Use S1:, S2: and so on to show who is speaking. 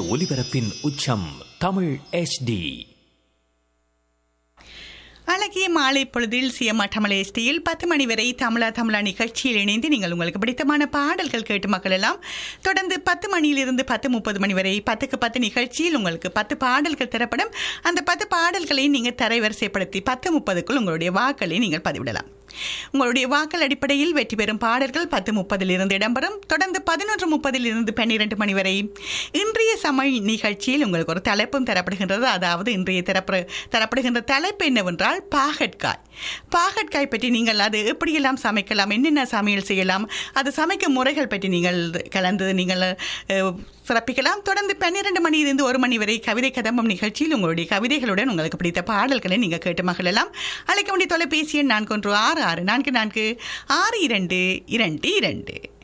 S1: ஒலிபரப்பின் உச்சம் தமிழ் HD
S2: அழகிய மாலை பொழுதில் சிஎம் தமிழேஸ்டியில் பத்து மணி வரை தமிழா தமிழா நிகழ்ச்சியில் இணைந்து நீங்கள் உங்களுக்கு பிடித்தமான பாடல்கள் கேட்டு மக்களெல்லாம் தொடர்ந்து பத்து மணியிலிருந்து பத்து முப்பது மணி வரை பத்துக்கு பத்து நிகழ்ச்சியில் உங்களுக்கு பத்து பாடல்கள் தரப்படும் அந்த பத்து பாடல்களை நீங்கள் தரைவரிசைப்படுத்தி பத்து முப்பதுக்குள் உங்களுடைய வாக்களை நீங்கள் பதிவிடலாம் உங்களுடைய வாக்கள் அடிப்படையில் வெற்றி பெறும் பாடல்கள் பத்து முப்பதில் இருந்து இடம்பெறும் தொடர்ந்து பதினொன்று முப்பதில் இருந்து பன்னிரண்டு மணி வரை இன்றைய சமய நிகழ்ச்சியில் உங்களுக்கு ஒரு தலைப்பும் தரப்படுகின்றது அதாவது இன்றைய தரப்பு தரப்படுகின்ற தலைப்பு என்னவென்றால் பாகற்காய் பாகற்காய் பற்றி நீங்கள் அது எப்படியெல்லாம் சமைக்கலாம் என்னென்ன சமையல் செய்யலாம் அது சமைக்கும் முறைகள் பற்றி நீங்கள் கலந்து நீங்கள் அஹ், சிறப்பிக்கலாம் தொடர்ந்து பன்னிரண்டு மணியிலிருந்து ஒரு மணி வரை கவிதை கதம்பம் நிகழ்ச்சியில் உங்களுடைய கவிதைகளுடன் உங்களுக்கு பிடித்த பாடல்களை நீங்கள் கேட்டு மகிழலாம் அழைக்க வேண்டிய தொலைபேசி எண் நான்கு ஒன்று ஆறு ஆறு நான்கு நான்கு ஆறு இரண்டு இரண்டு இரண்டு